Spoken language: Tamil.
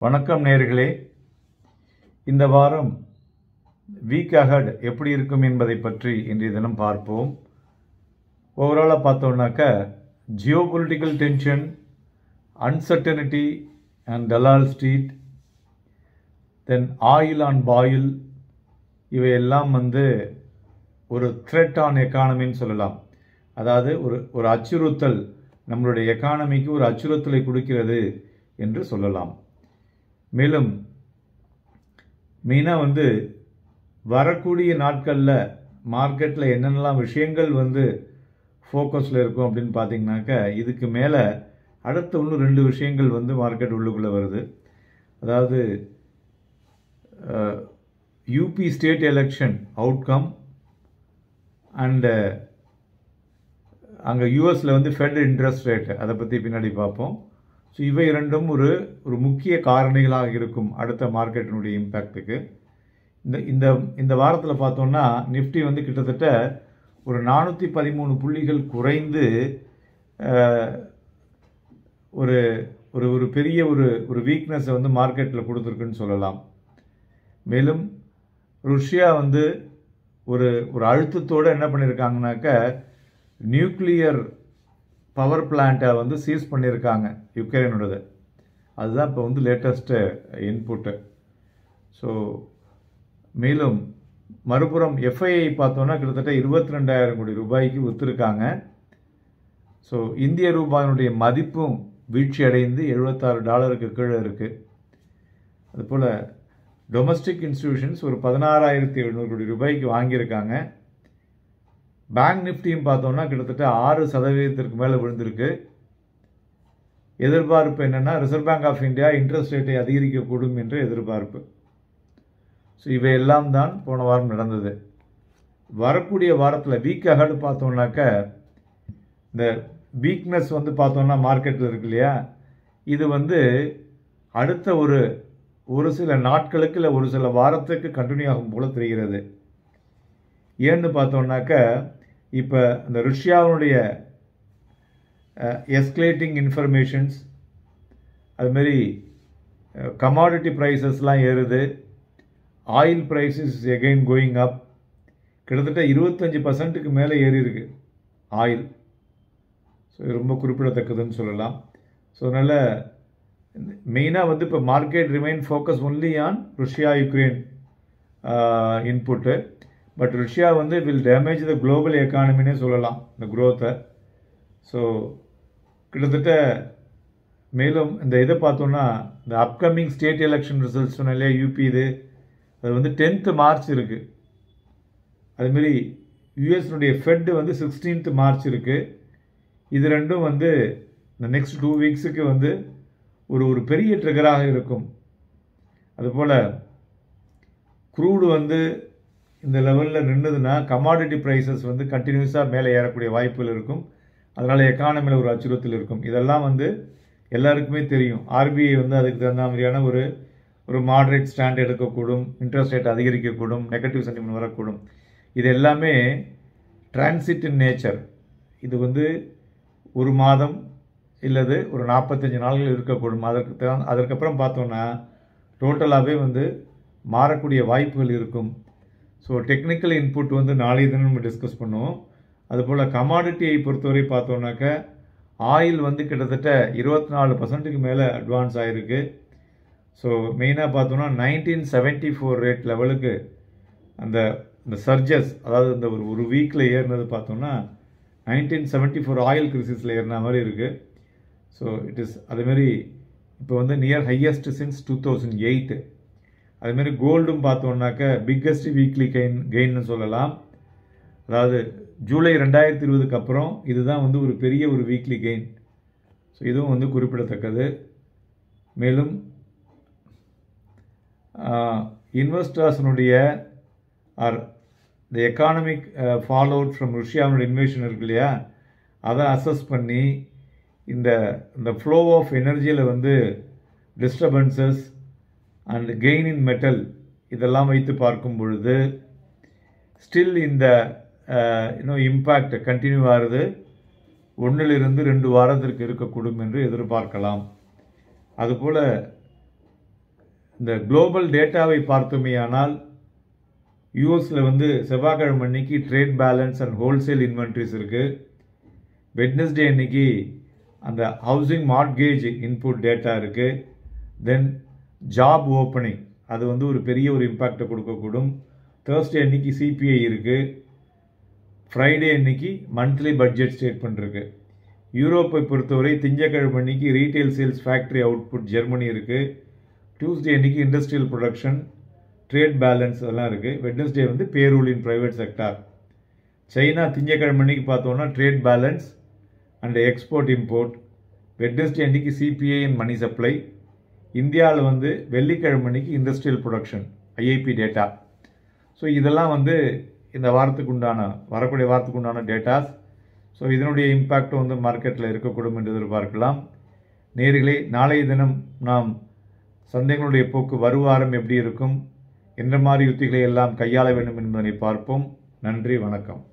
வணக்கம் நேர்களே இந்த வாரம் வீக் அஹட் எப்படி இருக்கும் என்பதை பற்றி இன்றைய தினம் பார்ப்போம் ஓவராலாக பார்த்தோம்னாக்க geopolitical tension uncertainty and Dalal street then oil on boil இவையெல்லாம் வந்து ஒரு த்ரெட் ஆன் எக்கானமின்னு சொல்லலாம் அதாவது ஒரு ஒரு அச்சுறுத்தல் நம்மளுடைய எக்கானமிக்கு ஒரு அச்சுறுத்தலை கொடுக்கிறது என்று சொல்லலாம் மேலும் மெயினாக வந்து வரக்கூடிய நாட்களில் மார்க்கெட்டில் என்னென்னலாம் விஷயங்கள் வந்து ஃபோக்கஸில் இருக்கும் அப்படின்னு பார்த்தீங்கன்னாக்க இதுக்கு மேலே அடுத்த இன்னும் ரெண்டு விஷயங்கள் வந்து மார்க்கெட் உள்ளுக்குள்ளே வருது அதாவது U P state election outcome and அங்கே யூஎஸில் வந்து ஃபெட் இன்ட்ரெஸ்ட் ரேட் அதை பற்றி பின்னாடி பார்ப்போம் ஸோ இவை இரண்டும் ஒரு ஒரு முக்கிய காரணிகளாக இருக்கும் அடுத்த மார்க்கெட்டினுடைய இம்பேக்ட்டுக்கு இந்த இந்த இந்த வாரத்தில் பார்த்தோம்னா நிஃப்டி வந்து கிட்டத்தட்ட ஒரு நானூற்றி பதிமூணு புள்ளிகள் குறைந்து அஹ், ஒரு ஒரு ஒரு பெரிய ஒரு ஒரு வீக்னஸை வந்து மார்க்கெட்டில் கொடுத்துருக்குன்னு சொல்லலாம் மேலும் ருஷ்யா வந்து ஒரு ஒரு அழுத்தத்தோடு என்ன பண்ணியிருக்காங்கனாக்க நியூக்ளியர் பவர் பிளான்ட்டை வந்து சீஸ் பண்ணியிருக்காங்க யுக்ரைனோடது அதுதான் இப்போ வந்து லேட்டஸ்ட்டு இன்புட்டு ஸோ மேலும் மறுபுறம் எஃப்ஐஐ பார்த்தோன்னா கிட்டத்தட்ட இருபத்தி ரெண்டாயிரம் கோடி ரூபாய்க்கு விற்றுருக்காங்க ஸோ இந்திய ரூபாயினுடைய மதிப்பும் வீழ்ச்சி அடைந்து எழுபத்தாறு டாலருக்கு கீழே இருக்குது அதுபோல் டொமஸ்டிக் இன்ஸ்டிடியூஷன்ஸ் ஒரு பதினாறாயிரத்தி எழுநூறு கோடி ரூபாய்க்கு வாங்கியிருக்காங்க பேங்க் நிஃப்டியும் பார்த்தோம்னா கிட்டத்தட்ட ஆறு சதவீதத்திற்கு மேலே விழுந்திருக்கு எதிர்பார்ப்பு என்னென்னா reserve bank of India interest ரேட்டை அதிகரிக்கக்கூடும் என்று எதிர்பார்ப்பு ஸோ இவையெல்லாம் தான் போன வாரம் நடந்தது வரக்கூடிய வாரத்தில் வீக் அகடு பார்த்தோம்னாக்க இந்த வீக்னஸ் வந்து பார்த்தோம்னா மார்க்கெட்டில் இருக்கு இல்லையா இது வந்து அடுத்த ஒரு ஒரு சில நாட்களுக்கு இல்லை ஒரு சில வாரத்துக்கு கண்டினியூ ஆகும் போல தெரிகிறது ஏன்னு பார்த்தோம்னாக்க இப்போ இந்த ருஷ்யாவினுடைய எஸ்கலேட்டிங் இன்ஃபர்மேஷன்ஸ் அதுமாரி கமாடிட்டி ப்ரைஸஸ்லாம் ஏறுது oil prices again going up கிட்டத்தட்ட இருபத்தஞ்சி பர்சன்ட்டுக்கு மேலே ஏறி இருக்கு ஆயில் ஸோ இது ரொம்ப குறிப்பிடத்தக்கதுன்னு சொல்லலாம் ஸோ அதனால் மெயினாக வந்து இப்போ market remain focus only on Russia Ukraine input but Russia வந்து வில் டேமேஜ் த குளோபல் எக்கானமினே சொல்லலாம் இந்த குரோத்தை ஸோ கிட்டத்தட்ட மேலும் இந்த இதை பார்த்தோன்னா இந்த அப்கமிங் ஸ்டேட் எலெக்ஷன் ரிசல்ட்ஸ் சொன்ன இல்லையா யூபி இது அது வந்து டென்த்து மார்ச் இருக்குது அதுமாரி யூஎஸ்னுடைய ஃபெட் வந்து சிக்ஸ்டீன்த் மார்ச் இருக்குது இது ரெண்டும் வந்து இந்த நெக்ஸ்ட் டூ வீக்ஸுக்கு வந்து ஒரு ஒரு பெரிய ட்ரிகராக இருக்கும் அதுபோல் க்ரூடு வந்து இந்த லெவலில் நின்றுதுன்னா கமாடிட்டி ப்ரைஸஸ் வந்து கண்டினியூஸாக மேலே ஏறக்கூடிய வாய்ப்புகள் இருக்கும் அதனால் எக்கானமியில் ஒரு அச்சுறுத்தல் இருக்கும் இதெல்லாம் வந்து எல்லாருக்குமே தெரியும் ஆர்பிஐ வந்து அதுக்கு தகுந்த மாதிரியான ஒரு ஒரு மாடரேட் ஸ்டாண்ட் எடுக்கக்கூடும் இன்ட்ரெஸ்ட் ரேட் அதிகரிக்கக்கூடும் நெகட்டிவ் சென்டிமெண்ட் வரக்கூடும் இது எல்லாமே டிரான்சிட் இன் நேச்சர் இது வந்து ஒரு மாதம் இல்லது ஒரு நாற்பத்தஞ்சு நாள்கள் இருக்கக்கூடும் அதற்கு தகுந்த- அதற்கப்புறம் பார்த்தோன்னா டோட்டலாகவே வந்து மாறக்கூடிய வாய்ப்புகள் இருக்கும் ஸோ டெக்னிக்கல் இன்புட் வந்து நாளைய தினம் நம்ம டிஸ்கஸ் பண்ணுவோம் அதுபோல் கமாடிட்டியை பொறுத்தவரை பார்த்தோன்னாக்க ஆயில் வந்து கிட்டத்தட்ட இருபத்தி நாலு பர்சன்ட்டுக்கு மேலே அட்வான்ஸ் ஆகிருக்கு ஸோ மெயினாக பார்த்தோன்னா நைன்டீன் செவன்ட்டி ஃபோர் ரேட் லெவலுக்கு அந்த இந்த சர்ஜஸ் அதாவது இந்த ஒரு ஒரு வீக்கில் ஏறினது பார்த்தோம்னா நைன்டீன் செவன்ட்டி ஃபோர் ஆயில் கிரிசிஸில் ஏறின மாதிரி இருக்குது ஸோ இட் இஸ் அதுமாரி இப்போ வந்து near highest since two thousand eight அதுமாரி கோல்டும் பார்த்தோம்னாக்க பிக்கஸ்ட் வீக்லி கெயின் கெயின்னு சொல்லலாம் அதாவது ஜூலை ரெண்டாயிரத்தி இருபதுக்கு அப்புறம் இதுதான் வந்து ஒரு பெரிய ஒரு வீக்லி கெயின் ஸோ இதுவும் வந்து குறிப்பிடத்தக்கது மேலும் இன்வெஸ்டர்ஸினுடைய ஆர் த எக்கானமிக் ஃபாலோ அவுட் ஃப்ரம் ருஷ்யாவோட இன்வேஷன் இருக்கு இல்லையா அதை அசஸ் பண்ணி இந்த இந்த ஃப்ளோ ஆஃப் எனர்ஜியில் வந்து disturbances and gain in metal இதெல்லாம் வைத்து பார்க்கும் பொழுது ஸ்டில் இந்த இன்னும் இம்பேக்ட் கண்டினியூ ஆகுது ஒன்றிலிருந்து ரெண்டு வாரத்திற்கு இருக்கக்கூடும் என்று எதிர்பார்க்கலாம் அதுபோல் இந்த குளோபல் டேட்டாவை பார்த்தோமேயானால் யூஎஸில் வந்து செவ்வாய்க்கிழமை அன்னைக்கு trade balance and wholesale inventories இருக்குது வெட்னஸ்டே அன்னைக்கு அந்த ஹவுசிங் மார்ட்கேஜ் இன்புட் டேட்டா இருக்குது தென் ஜாப் ஓப்பனிங் அது வந்து ஒரு பெரிய ஒரு இம்பேக்டை கொடுக்கக்கூடும் தேர்ஸ்டே அன்னைக்கு சிபிஐ இருக்குது ஃப்ரைடே அன்னைக்கு மந்த்லி பட்ஜெட் ஸ்டேட்மெண்ட் இருக்குது யூரோப்பை பொறுத்தவரை திங்கக்கிழமை அன்னைக்கு retail sales factory output Germany இருக்குது டியூஸ்டே அன்னைக்கு இண்டஸ்ட்ரியல் ப்ரொடக்ஷன் ட்ரேட் பேலன்ஸ் அதெல்லாம் இருக்குது வெட்னஸ்டே வந்து payroll in private sector China திங்கக்கிழமை அன்னைக்கு பார்த்தோன்னா trade balance and export import Wednesday அன்னைக்கு சிபிஐ அண்ட் மணி சப்ளை இந்தியாவில் வந்து வெள்ளிக்கிழமை அன்னைக்கு industrial production IIP data so இதெல்லாம் வந்து இந்த வாரத்துக்கு உண்டான வரக்கூடிய வாரத்துக்கு உண்டான டேட்டாஸ் ஸோ இதனுடைய இம்பேக்ட் வந்து மார்க்கெட்டில் இருக்கக்கூடும் என்று எதிர்பார்க்கலாம் நேர்களே நாளைய தினம் நாம் சந்தைகளுடைய போக்கு வருவாரம் எப்படி இருக்கும் என்ற மாதிரி யுத்திகளை எல்லாம் கையாள வேண்டும் என்பதனை பார்ப்போம் நன்றி வணக்கம்